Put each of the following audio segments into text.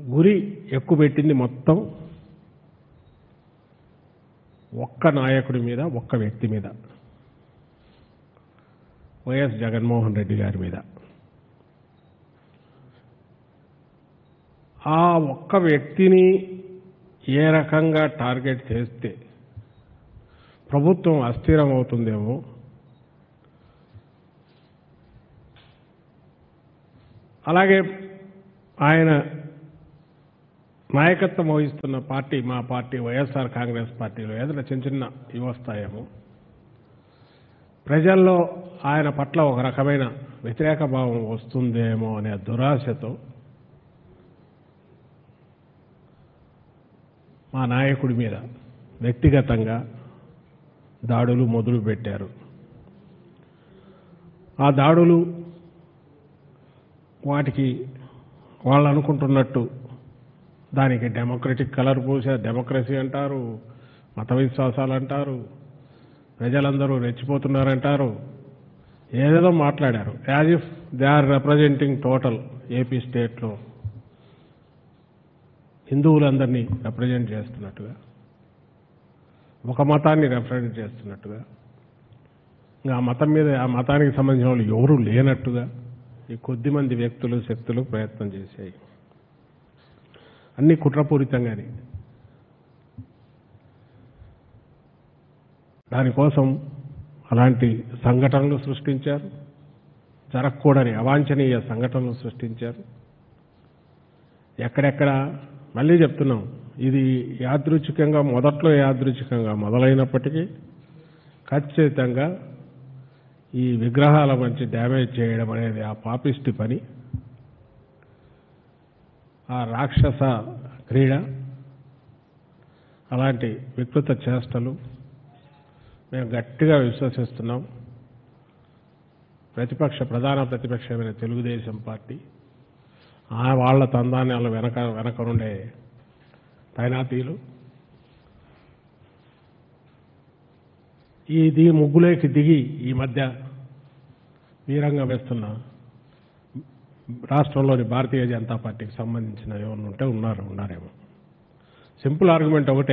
గురి ఎక్కువ పెట్టింది మొత్తం ఒక్క నాయకుడి మీద ఒక్క వ్యక్తి మీద వైఎస్ జగన్మోహన్ రెడ్డి గారి మీద ఆ ఒక్క వ్యక్తిని ఏ రకంగా టార్గెట్ చేస్తే ప్రభుత్వం అస్థిరం అవుతుందేమో అలాగే ఆయన నాయకత్వం వహిస్తున్న పార్టీ మా పార్టీ వైఎస్ఆర్ కాంగ్రెస్ పార్టీలో ఏదైనా చిన్న చిన్న ఇవి వస్తాయేమో ప్రజల్లో ఆయన పట్ల ఒక రకమైన వ్యతిరేక భావం వస్తుందేమో అనే దురాశతో మా నాయకుడి మీద వ్యక్తిగతంగా దాడులు మొదలు పెట్టారు ఆ దాడులు వాటికి వాళ్ళు అనుకుంటున్నట్టు దానికి డెమోక్రటిక్ కలర్ పూసే డెమోక్రసీ అంటారు మత విశ్వాసాలు అంటారు ప్రజలందరూ రెచ్చిపోతున్నారంటారు ఏదేదో మాట్లాడారు as if they are representing total AP స్టేట్లో హిందువులందరినీ రిప్రజెంట్ చేస్తున్నట్టుగా ఒక మతాన్ని రిప్రజెంట్ చేస్తున్నట్టుగా ఇంకా ఆ మతం మీద ఆ మతానికి సంబంధించిన వాళ్ళు ఎవరూ లేనట్టుగా ఈ కొద్ది మంది వ్యక్తులు శక్తులు ప్రయత్నం చేశాయి అన్ని కుట్రపూరితంగానే దానికోసం అలాంటి సంఘటనలు సృష్టించారు జరగకూడని అవాంఛనీయ సంఘటనలు సృష్టించారు ఎక్కడెక్కడ మళ్ళీ చెప్తున్నాం ఇది యాదృచ్ఛికంగా మొదట్లో యాదృచ్ఛికంగా మొదలైనప్పటికీ ఖచ్చితంగా ఈ విగ్రహాల మంచి డ్యామేజ్ చేయడం అనేది ఆ పాపిష్టి పని ఆ రాక్షస క్రీడ అలాంటి వికృత చేష్టలు మేము గట్టిగా విశ్వసిస్తున్నాం ప్రతిపక్ష ప్రధాన ప్రతిపక్షమైన తెలుగుదేశం పార్టీ ఆ వాళ్ళ తందాన్యాల వెనక వెనకనుండే తైనాతీలు ఈ దిగి ముగ్గులోకి దిగి ఈ మధ్య వీరంగా వేస్తున్న రాష్ట్రంలోని భారతీయ జనతా పార్టీకి సంబంధించిన ఎవరు ఉంటే ఉన్నారు ఉన్నారేమో సింపుల్ ఆర్గ్యుమెంట్ ఒకటే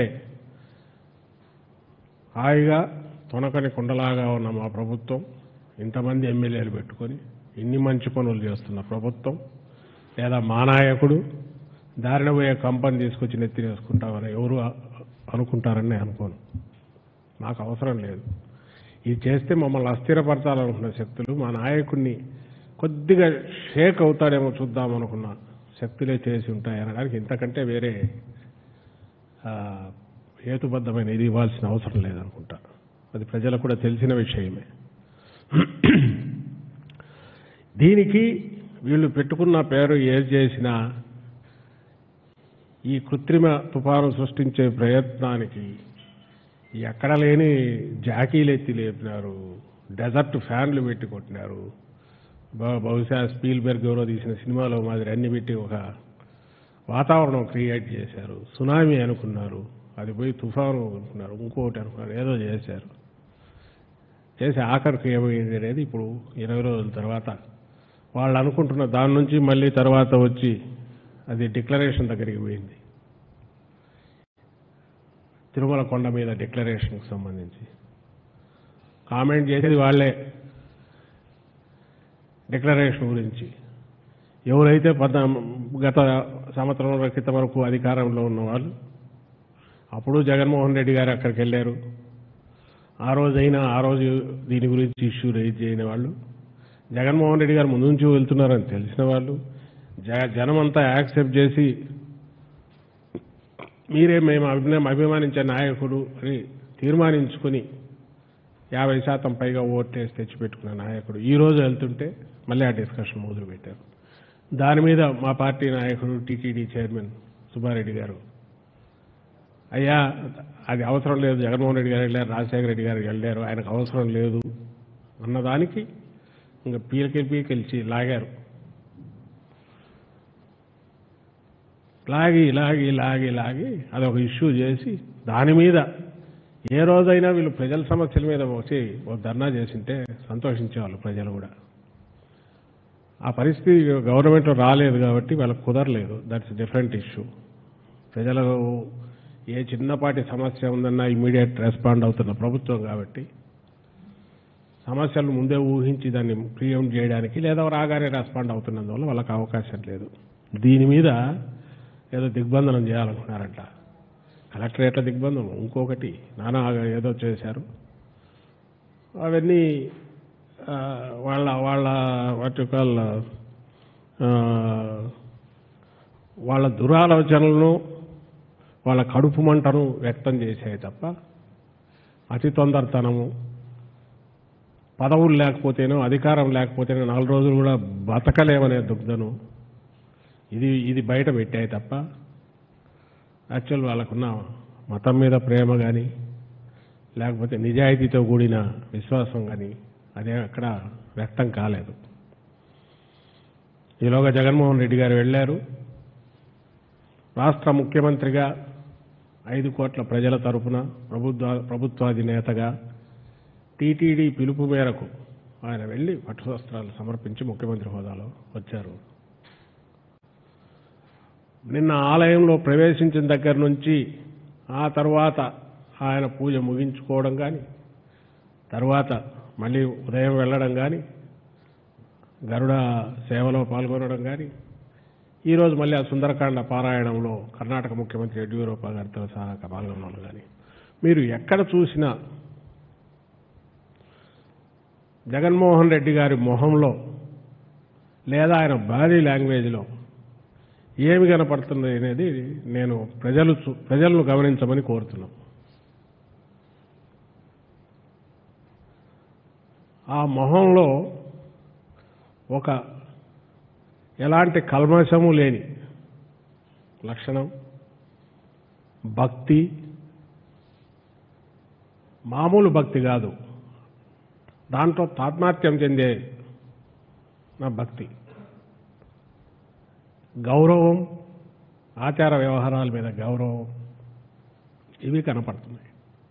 హాయిగా తొనకని కుండలాగా ఉన్న మా ప్రభుత్వం ఇంతమంది ఎమ్మెల్యేలు పెట్టుకొని ఇన్ని మంచి పనులు చేస్తున్న ప్రభుత్వం లేదా మా నాయకుడు దారిన పోయే కంపెనీ తీసుకొచ్చి నెత్తి వేసుకుంటామని ఎవరు అనుకుంటారని నేను అనుకోను నాకు అవసరం లేదు ఇది చేస్తే మమ్మల్ని అస్థిరపరచాలనుకున్న శక్తులు మా నాయకుడిని కొద్దిగా షేక్ అవుతాడేమో చూద్దాం అనుకున్న శక్తులే చేసి ఉంటాయి అనడానికి ఇంతకంటే వేరే ఆ, హేతుబద్ధమైన ఇది ఇవ్వాల్సిన అవసరం లేదనుకుంటా అది ప్రజలకు కూడా తెలిసిన విషయమే దీనికి వీళ్ళు పెట్టుకున్న పేరు ఏది చేసినా ఈ కృత్రిమ తుఫాను సృష్టించే ప్రయత్నానికి ఎక్కడ లేని జాకీలు ఎత్తి లేపినారు డెజర్ట్ ఫ్యాన్లు పెట్టి కొట్టినారు బహు- బహుశా స్పీల్బెర్గ్ ఎవరో తీసిన సినిమాలో మాదిరి అన్ని పెట్టి ఒక వాతావరణం క్రియేట్ చేశారు సునామీ అనుకున్నారు అది పోయి తుఫాను అనుకున్నారు ఇంకోటి అనుకున్నారు ఏదో చేశారు చేసి ఆఖరికి ఏమైంది అనేది ఇప్పుడు ఇరవై రోజుల తర్వాత వాళ్ళు అనుకుంటున్న దాని నుంచి మళ్ళీ తర్వాత వచ్చి అది డిక్లరేషన్ దగ్గరికి పోయింది తిరుమల కొండ మీద డిక్లరేషన్కి సంబంధించి కామెంట్ చేసేది వాళ్ళే డిక్లరేషన్ గురించి ఎవరైతే పద్నా గత సంవత్సరం క్రితం వరకు అధికారంలో ఉన్న వాళ్ళు అప్పుడు జగన్మోహన్ రెడ్డి గారు అక్కడికి వెళ్ళారు ఆ రోజైనా ఆ రోజు దీని గురించి ఇష్యూ రైజ్ చేయని వాళ్ళు జగన్మోహన్ రెడ్డి గారు ముందు నుంచి వెళ్తున్నారని తెలిసిన వాళ్ళు జ జనమంతా యాక్సెప్ట్ చేసి మీరే మేము అభిన అభిమానించే నాయకుడు అని తీర్మానించుకుని యాభై శాతం పైగా ఓటేసి తెచ్చిపెట్టుకున్న నాయకుడు ఈ రోజు వెళ్తుంటే మళ్ళీ ఆ డిస్కషన్ మొదలుపెట్టారు దాని మీద మా పార్టీ నాయకుడు టీటీడీ చైర్మన్ సుబ్బారెడ్డి గారు అయ్యా అది అవసరం లేదు జగన్మోహన్ రెడ్డి గారు వెళ్ళారు రాజశేఖర రెడ్డి గారు వెళ్ళారు ఆయనకు అవసరం లేదు అన్నదానికి ఇంకా పీలకి పీకెలిచి లాగారు లాగి లాగి లాగి లాగి అదొక ఇష్యూ చేసి దాని మీద ఏ రోజైనా వీళ్ళు ప్రజల సమస్యల మీద వచ్చి ఒక ధర్నా చేసింటే సంతోషించేవాళ్ళు ప్రజలు కూడా ఆ పరిస్థితి గవర్నమెంట్లో రాలేదు కాబట్టి వాళ్ళకి కుదరలేదు దట్స్ డిఫరెంట్ ఇష్యూ ప్రజలు ఏ చిన్నపాటి సమస్య ఉందన్నా ఇమీడియట్ రెస్పాండ్ అవుతున్న ప్రభుత్వం కాబట్టి సమస్యలు ముందే ఊహించి దాన్ని ప్రియం చేయడానికి లేదా రాగానే రెస్పాండ్ అవుతున్నందువల్ల వాళ్ళకి అవకాశం లేదు దీని మీద ఏదో దిగ్బంధనం చేయాలనుకున్నారంట కలెక్టరేట్ల దిగ్బంధనం ఇంకొకటి నానా ఏదో చేశారు అవన్నీ ఆ, వాళ్ళ వాళ్ళ వాటి వాళ్ళ ఆ, వాళ్ళ దురాలోచనలను వాళ్ళ కడుపు మంటను వ్యక్తం చేశాయి తప్ప అతి తొందరతనము పదవులు లేకపోతేనో అధికారం లేకపోతేనో నాలుగు రోజులు కూడా బతకలేమనే దుగ్ధను ఇది ఇది బయట పెట్టాయి తప్ప యాక్చువల్ వాళ్ళకున్న మతం మీద ప్రేమ కానీ లేకపోతే నిజాయితీతో కూడిన విశ్వాసం కానీ అదే అక్కడ వ్యక్తం కాలేదు ఈలోగా జగన్మోహన్ రెడ్డి గారు వెళ్ళారు రాష్ట్ర ముఖ్యమంత్రిగా ఐదు కోట్ల ప్రజల తరపున ప్రభుత్వ ప్రభుత్వాధినేతగా టీటీడీ పిలుపు మేరకు ఆయన వెళ్ళి పట్టు వస్త్రాలు సమర్పించి ముఖ్యమంత్రి హోదాలో వచ్చారు నిన్న ఆలయంలో ప్రవేశించిన దగ్గర నుంచి ఆ తర్వాత ఆయన పూజ ముగించుకోవడం కానీ తర్వాత మళ్ళీ ఉదయం వెళ్ళడం కానీ గరుడ సేవలో పాల్గొనడం కానీ ఈరోజు మళ్ళీ ఆ సుందరకాండ పారాయణంలో కర్ణాటక ముఖ్యమంత్రి యడ్యూరప్ప గారితో సహా పాల్గొనడం కానీ మీరు ఎక్కడ చూసినా జగన్మోహన్ రెడ్డి గారి మొహంలో లేదా ఆయన బాడీ లాంగ్వేజ్లో ఏమి కనపడుతుంది అనేది నేను ప్రజలు చూ- ప్రజలను గమనించమని కోరుతున్నాం ఆ మొహంలో ఒక ఎలాంటి కల్మషము లేని లక్షణం భక్తి మామూలు భక్తి కాదు దాంట్లో తాత్మాత్యం చెందే నా భక్తి గౌరవం ఆచార వ్యవహారాల మీద గౌరవం ఇవి కనపడుతున్నాయి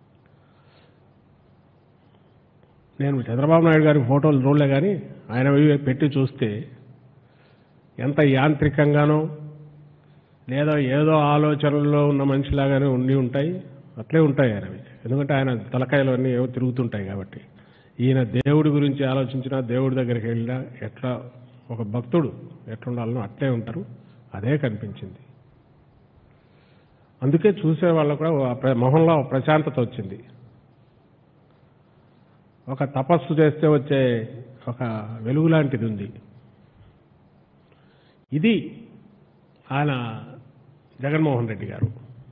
నేను చంద్రబాబు నాయుడు గారి ఫోటోలు చూడలే కానీ ఆయన ఇవి పెట్టి చూస్తే ఎంత యాంత్రికంగానో లేదా ఏదో ఆలోచనల్లో ఉన్న మనిషిలాగానే ఉండి ఉంటాయి అట్లే ఉంటాయి ఆయనవి ఎందుకంటే ఆయన తలకాయలు అన్నీ ఏవో తిరుగుతుంటాయి కాబట్టి ఈయన దేవుడి గురించి ఆలోచించినా దేవుడి దగ్గరికి వెళ్ళినా ఎట్లా ఒక భక్తుడు ఎట్లుండాలనో అట్లే ఉంటారు అదే కనిపించింది అందుకే చూసే వాళ్ళకు కూడా ఆ ప్ర- మొహంలో ఒక ప్రశాంతత వచ్చింది ఒక తపస్సు చేస్తే వచ్చే ఒక వెలుగు లాంటిది ఉంది ఇది ఆయన జగన్మోహన్ రెడ్డి గారు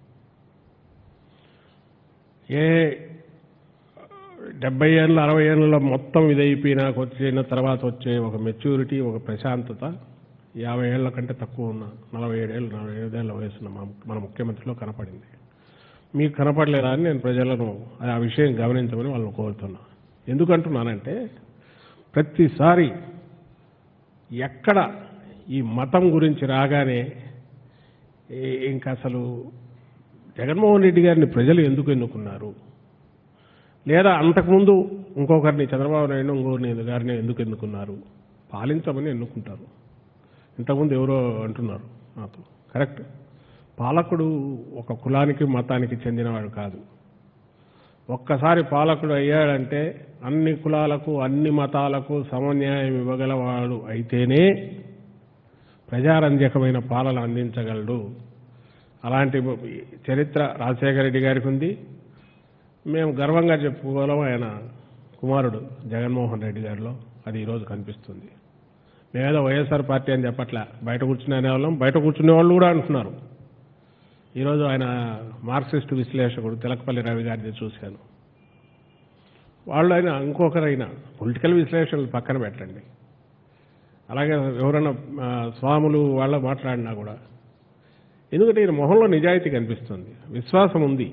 ఏ డెబ్బై ఏళ్ళ అరవై ఏళ్ళలో మొత్తం ఇదైపోయినా వచ్చిన తర్వాత వచ్చే ఒక మెచ్యూరిటీ ఒక ప్రశాంతత యాభై ఏళ్ల కంటే తక్కువ ఉన్న నలభై ఏడేళ్ళు నలభై ఐదేళ్ల వయసున్న మా మన ముఖ్యమంత్రిలో కనపడింది మీకు కనపడలేదా అని నేను ప్రజలను ఆ విషయం గమనించమని వాళ్ళని కోరుతున్నా ఎందుకంటున్నానంటే ప్రతిసారి ఎక్కడ ఈ మతం గురించి రాగానే ఈ- ఇంకా అసలు జగన్మోహన్ రెడ్డి గారిని ప్రజలు ఎందుకు ఎన్నుకున్నారు లేదా అంతకుముందు ఇంకొకరిని చంద్రబాబు నాయుడు ఇంకొకరిని గారిని ఎందుకు ఎన్నుకున్నారు పాలించమని ఎన్నుకుంటారు ఇంతకుముందు ఎవరో అంటున్నారు నాతో కరెక్ట్ పాలకుడు ఒక కులానికి మతానికి చెందినవాడు కాదు ఒక్కసారి పాలకుడు అయ్యాడంటే అన్ని కులాలకు అన్ని మతాలకు సమన్యాయం ఇవ్వగలవాడు అయితేనే ప్రజారంజకమైన పాలన అందించగలడు అలాంటి చరిత్ర రాజశేఖర రెడ్డి గారికి ఉంది మేము గర్వంగా చెప్పుకోగలం ఆయన కుమారుడు జగన్మోహన్ రెడ్డి గారిలో అది ఈరోజు కనిపిస్తుంది మేమేదో వైఎస్ఆర్ పార్టీ అని చెప్పట్లే బయట కూర్చునే అనేవాళ్ళం బయట కూర్చునే వాళ్ళు కూడా అంటున్నారు ఈరోజు ఆయన మార్క్సిస్ట్ విశ్లేషకుడు తిలకపల్లి రవి గారిని చూశాను వాళ్ళు అయినా ఇంకొకరైనా పొలిటికల్ విశ్లేషణలు పక్కన పెట్టండి అలాగే ఎవరైనా ఆ, స్వాములు వాళ్ళ మాట్లాడినా కూడా ఎందుకంటే ఈయన మొహంలో నిజాయితీ కనిపిస్తుంది విశ్వాసం ఉంది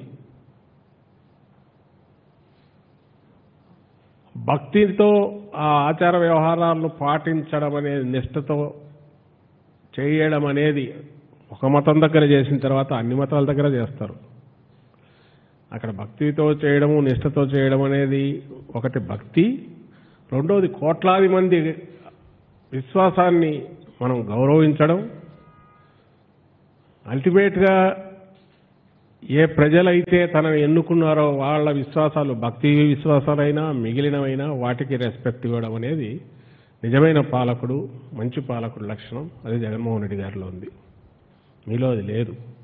భక్తితో ఆ ఆచార వ్యవహారాలను పాటించడం అనేది నిష్ఠతో చేయడం అనేది ఒక మతం దగ్గర చేసిన తర్వాత అన్ని మతాల దగ్గర చేస్తారు అక్కడ భక్తితో చేయడము నిష్ఠతో చేయడం అనేది ఒకటి భక్తి రెండోది కోట్లాది మంది విశ్వాసాన్ని మనం గౌరవించడం అల్టిమేట్గా ఏ ప్రజలైతే తనను ఎన్నుకున్నారో వాళ్ళ విశ్వాసాలు భక్తి విశ్వాసాలైనా మిగిలినవైనా వాటికి రెస్పెక్ట్ ఇవ్వడం అనేది నిజమైన పాలకుడు మంచి పాలకుడు లక్షణం అది జగన్మోహన్ రెడ్డి గారిలో ఉంది మీలో అది లేదు